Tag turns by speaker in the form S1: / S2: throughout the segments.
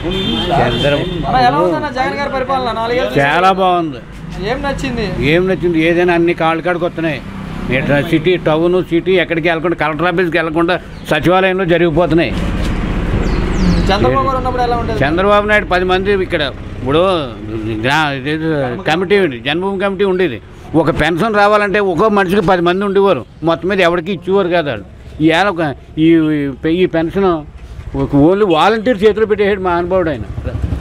S1: చంద్ర
S2: అన్న ఎలా ఉందన్న జగన్ గారి పరిపాలన నాలుగేళ్ళు
S1: చాలా బాగుంది
S2: ఏం నచ్చింది
S1: ఏం నచ్చింది ఏదైనా అన్ని కాళ్ళు కాడికి వస్తున్నాయి ఇట్లా సిటీ టౌన్ సిటీ ఎక్కడికి వెళ్ళకుండా కలెక్టర్ ఆఫీస్కి వెళ్ళకుండా సచివాలయంలో జరిగిపోతున్నాయి
S2: చంద్రబాబు గారు ఉన్నప్పుడు ఎలా ఉండేది
S1: చంద్రబాబు నాయుడు పది మంది ఇక్కడ ఇప్పుడు గ్రా ఇదేదో కమిటీ ఉంది, జన్మభూమి కమిటీ ఉండేది ఒక పెన్షన్ రావాలంటే ఒక్కో మనిషికి పది మంది ఉండేవారు మొత్తం మీద ఎవరికి ఇచ్చేవారు కాదు వాళ్ళు ఈ ఏళ్ళ ఒక- ఈ ఈ పెన్షన్ ఒక ఓన్లీ వాలంటీర్ చేతిలో పెట్టేసాడు మా అనుభవుడు ఆయన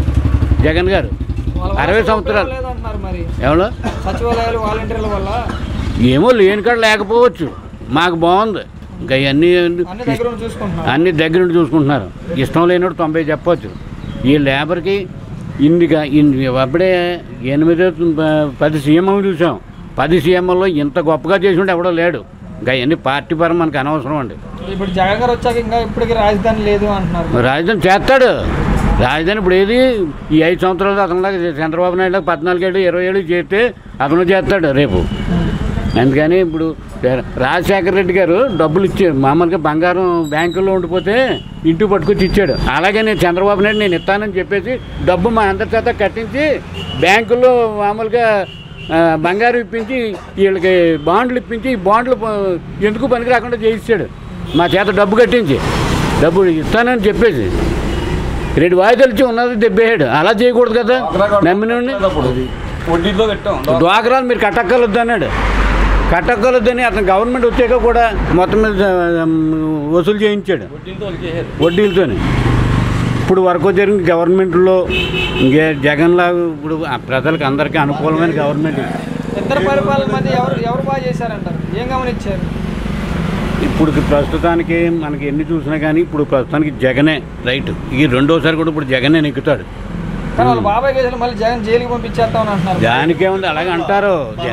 S1: జగన్ గారు
S2: వాళ్ళ
S1: అరవై
S2: వల్ల
S1: సంవత్సరాలు.
S2: ఉపయోగం లేదంటున్నారు మరి
S1: ఎవరో
S2: సచివాలయాలు వాలంటీర్ల వల్ల
S1: ఏమో లేని కాడ లేకపోవచ్చు మాకు బాగుంది ఇంకా ఇవన్నీ
S2: అన్ని దగ్గర ఉండి చూసుకుంటున్నారు
S1: అన్ని దగ్గర నుండి చూసుకుంటున్నారు ఇష్టం లేనోడు తొంభై చెప్పొచ్చు ఈ లేబర్కి ఇన్నిగా ఇన్ని అప్పుడే ఎనిమిది పది సీఎంలు చూసాం పది సీఎంల్లో ఇంత గొప్పగా చేసి ఉంటే ఎవడో లేడు ఇంకా ఇవన్నీ పార్టీ పరం మనకు అనవసరం అండి
S2: ఇప్పుడు జగన్ గారు వచ్చాక ఇంకా ఇప్పటికి రాజధాని లేదు అంటున్నారు
S1: రాజధాని చేస్తాడు రాజధాని ఇప్పుడు ఏది ఈ ఐదు సంవత్సరాలు అతనిలాగా చంద్రబాబు నాయుడు పద్నాలుగేళ్ళు ఇరవై ఏళ్ళు చేస్తే అతను చేస్తాడు రేపు అందుకని ఇప్పుడు రాజశేఖర రెడ్డి గారు డబ్బులు ఇచ్చారు మామూలుగా బంగారం బ్యాంకుల్లో ఉండిపోతే ఇంటికి పట్టుకొచ్చి ఇచ్చాడు అలాగే నేను చంద్రబాబు నాయుడు నేను ఇస్తానని చెప్పేసి డబ్బు మా అందరి చేత కట్టించి బ్యాంకుల్లో మామూలుగా ఆ, బంగారం ఇప్పించి వీళ్ళకి బాండ్లు ఇప్పించి ఈ బాండ్లు ప- ఎందుకు పనికి రాకుండా చేయిస్తాడు మా చేత డబ్బు కట్టించి డబ్బు ఇస్తానని చెప్పేసి రెండు వాయిదాలు ఇచ్చి ఉన్నది దెబ్బేయాడు అలా చేయకూడదు కదా నమ్మినండి
S3: వడ్డీతో కట్టాం
S1: డ్వాక్రాలు మీరు కట్టక్కర్లొద్దు అన్నాడు కట్టక్కర్లొద్దని అతను గవర్నమెంట్ వచ్చాక కూడా మొత్తం మీద ఆ, వసూలు చేయించాడు
S3: వడ్డీతో వచ్చేసారు
S1: వడ్డీలతోని ఇప్పుడు వరకు జరిగిన గవర్నమెంట్లో ఇంకే జగన్లా ఇప్పుడు ఆ ప్రజలకు అందరికీ అనుకూలమైన గవర్నమెంట్ ఇది.
S2: ఇద్దరు పరిపాలన మధ్య ఎవరు ఎవరు బాగా చేశారంటారు ఏం గమనించారు
S1: ఇప్పుడు ప్రస్తుతానికి మనకి ఎన్ని చూసినా కానీ ఇప్పుడు ప్రస్తుతానికి జగనే రైట్ ఈ రెండోసారి కూడా ఇప్పుడు జగనే నెక్కుతాడు
S2: కానీ వాళ్ళు బాబాయ్ కేసులు మళ్ళీ జగన్ జైలుకి పంపించేస్తామని అంటున్నారు
S1: దానికేముంది అలాగే అంటారు జ-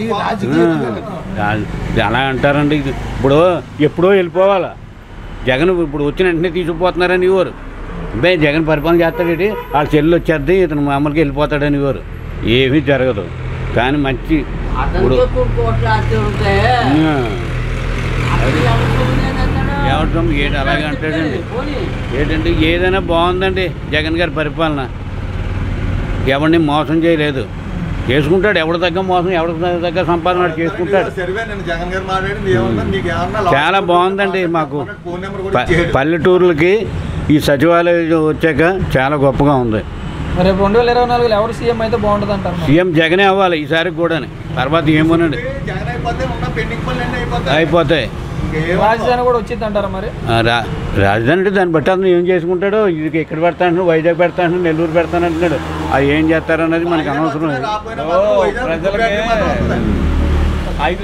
S1: ఆ, అలా అంటారండి ఇది ఇప్పుడు ఎప్పుడో వెళ్ళిపోవాలా జగన్ ఇప్పుడు వచ్చిన వెంటనే తీసుకుపోతున్నారని ఇవ్వరు అబ్బే జగన్ పరిపాలన చేస్తాడేటి వాళ్ళ చెల్లి వచ్చేద్ది ఇతను మామూలుగా వెళ్ళిపోతాడని ఇవ్వరు ఏమీ జరగదు కానీ మంచి ఇప్పుడు ఆ, ఎవరితో ఏడు అలాగే అంటాడండి ఏంటంటే ఏదైనా బాగుందండి జగన్ గారి పరిపాలన ఎవరిని మోసం చేయలేదు చేసుకుంటాడు ఎవరి దగ్గర మోసం ఎవరి దగ్గర సంపాదన వాడు చేసుకుంటాడు
S4: సర్వే నేను జగన్ గారు మాట్లాడింది ఏమన్నా నీకు ఏమన్నా
S1: చాలా బాగుందండి మాకు
S4: ఫోన్ నెంబర్ కూడా
S1: ప-
S4: ఇచ్చేయండి.
S1: పల్లెటూర్లకి ఈ సచివాలయం వచ్చాక చాలా గొప్పగా ఉంది
S2: మరి రేపు రెండు వేల ఇరవై నాలుగులో ఎవరు సీఎం అయితే బాగుంటుంది అంటారు మరి.
S1: సీఎం జగనే అవ్వాలి ఈసారి కూడా తర్వాత ఏమోనండి
S4: జగన్ అయిపోతే ఉన్న పెండింగ్ పనులు అన్నీ అయిపోతాయి
S1: అయిపోతాయి
S4: ఇంకేం
S2: రాజధాని కూడా వచ్చింది అంటారా మరి
S1: ఆ, రా రాజధాని అంటే దాన్ని బట్టి అతను ఏం చేసుకుంటాడో ఇది ఇక్కడ పెడతాను వైజాగ్ పెడతాను నెల్లూరు పెడతాను అంటున్నాడు అది ఏం చేస్తారన్నది మనకు అనవసరం
S4: రాకపోయినా మాత్రం వైజాగ్
S3: ప్రజలకి
S4: మాత్రం వస్తుంది.